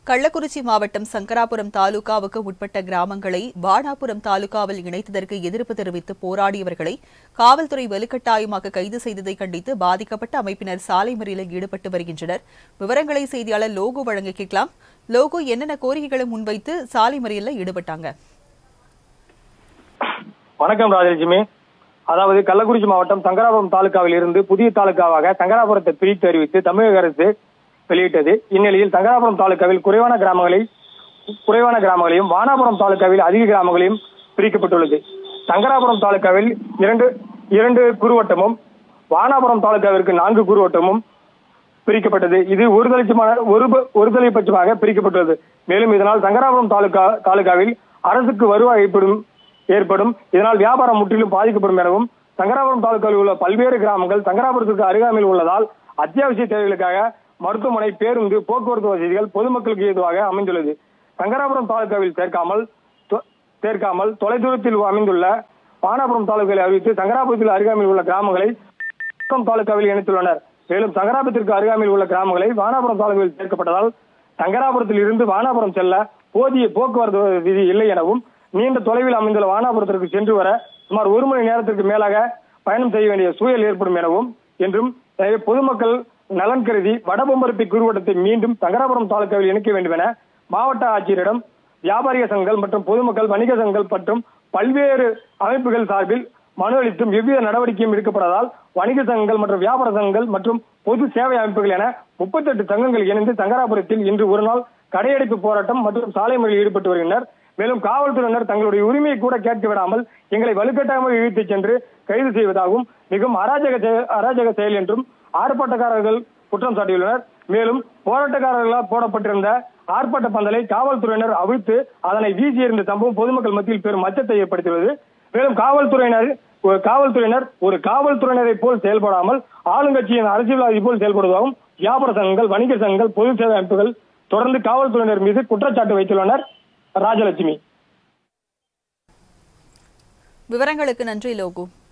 கள்ளக்குறிச்சி மாவட்டம் சங்கராபுரம் தாலுகாவுக்கு உட்பட்ட கிராமங்களை வாடாபுரம் தாலுகாவில் இணைத்ததற்கு எதிர்ப்பு தெரிவித்து போராடியவர்களை காவல்துறை வலுக்கட்டாயமாக கைது செய்ததை கண்டித்து பாதிக்கப்பட்ட அமைப்பினர் சாலை மறியலில் ஈடுபட்டு வருகின்றனர் விவரங்களை செய்தியாளர் லோகு வழங்க கேட்கலாம் லோகு என்னென்ன கோரிக்கைகளை முன்வைத்து சாலை மறியலில் ஈடுபட்டாங்க வணக்கம் ராஜலட்சுமி அதாவது கள்ளக்குறிச்சி மாவட்டம் சங்கராபுரம் தாலுகாவில் இருந்து புதிய தாலுகாவாக சங்கராபுரத்தை பிரித்து அறிவித்து தமிழக அரசு வெளியிட்டது இந்நிலையில் சங்கராபுரம் தாலுகாவில் குறைவான கிராமங்களை குறைவான கிராமங்களையும் வானாபுரம் தாலுகாவில் அதிக கிராமங்களையும் பிரிக்கப்பட்டுள்ளது சங்கராபுரம் தாலுகாவில் இரண்டு இரண்டு குறுவட்டமும் வானாபுரம் தாலுகாவிற்கு நான்கு குறுவட்டமும் பிரிக்கப்பட்டது இது ஒரு தலைச்சமான ஒரு ஒரு தலைப்பட்சமாக பிரிக்கப்பட்டுள்ளது மேலும் இதனால் சங்கராபுரம் தாலுகா தாலுகாவில் அரசுக்கு வருவாய் ஏற்படும் ஏற்படும் இதனால் வியாபாரம் முற்றிலும் பாதிக்கப்படும் எனவும் சங்கராபுரம் தாலுகாவில் உள்ள பல்வேறு கிராமங்கள் சங்கராபுரத்திற்கு அருகாமையில் உள்ளதால் அத்தியாவசிய தேவைகளுக்காக மருத்துவமனை பேருந்து போக்குவரத்து வசதிகள் பொதுமக்களுக்கு ஏதுவாக அமைந்துள்ளது சங்கராபுரம் தாலுகாவில் சேர்க்காமல் தொ- சேர்க்காமல் தொலைதூரத்தில் அமைந்துள்ள வானாபுரம் தாலுகாவில் அறிவித்து சங்கராபுரத்தில் அருகாமையில் உள்ள கிராமங்களை வானாபுரம் தாலுகாவில் இணைத்துள்ளனர் மேலும் சங்கராபுரத்திற்கு அருகாமையில் உள்ள கிராமங்களை வானாபுரம் தாலுகாவில் சேர்க்கப்பட்டதால் சங்கராபுரத்தில் இருந்து வானாபுரம் செல்ல போதிய போக்குவரத்து வசதி இல்லை எனவும் நீண்ட தொலைவில் அமைந்துள்ள வானாபுரத்திற்கு சென்று வர சுமார் ஒரு மணி நேரத்திற்கு மேலாக பயணம் செய்ய வேண்டிய சூழல் ஏற்படும் எனவும் என்றும் எனவே பொதுமக்கள் நலன் கருதி வடபொம்பரப்பி குறுவட்டத்தை மீண்டும் சங்கராபுரம் தாலுகாவில் இணைக்க வேண்டும் என மாவட்ட ஆட்சியரிடம் வியாபாரிக சங்கங்கள் மற்றும் பொதுமக்கள் வணிக சங்கங்கள் மற்றும் பல்வேறு அமைப்புகள் சார்பில் மனு அளித்தும் எவ்வித நடவடிக்கையும் எடுக்கப்படாதால் வணிக சங்கங்கள் மற்றும் வியாபார சங்கங்கள் மற்றும் பொது சேவை அமைப்புகள் என முப்பத்தெட்டு சங்கங்கள் இணைந்து சங்கராபுரத்தில் இன்று ஒரு நாள் கடையடைப்பு போராட்டம் மற்றும் சாலை மறியலில் ஈடுபட்டு வருகின்றனர் மேலும் காவல்துறையினர் தங்களுடைய உரிமையை கூட கேட்க விடாமல் எங்களை வலுக்கட்டாயமாக இழுத்துச் சென்று கைது செய்வதாகவும் மிகவும் அராஜக செய- அராஜக செயல் என்றும் ஆர்ப்பாட்டக்காரர்கள் குற்றம் சாட்டியுள்ளனர் மேலும் போராட்டக்காரர்களால் போடப்பட்டிருந்த ஆர்ப்பாட்ட பந்தலை காவல்துறையினர் அவிழ்த்து அதனை வீசி எறிந்த சம்பவம் பொதுமக்கள் மத்தியில் பெரும் அச்சத்தை ஏற்படுத்தியுள்ளது மேலும் காவல்துறையினர் ஒரு காவல்துறையினர் ஒரு காவல்துறையினரை போல் செயல்படாமல் ஆளுங்கட்சியின் அரசியல்வாதி போல் செயல்படுவதாகவும் வியாபார சங்கங்கள் வணிக சங்கங்கள் பொது சேவை அமைப்புகள் தொடர்ந்து காவல்துறையினர் மீது குற்றச்சாட்டு வைத்துள்ளனர் ராஜலட்சுமி விவரங்களுக்கு நன்றி லோகு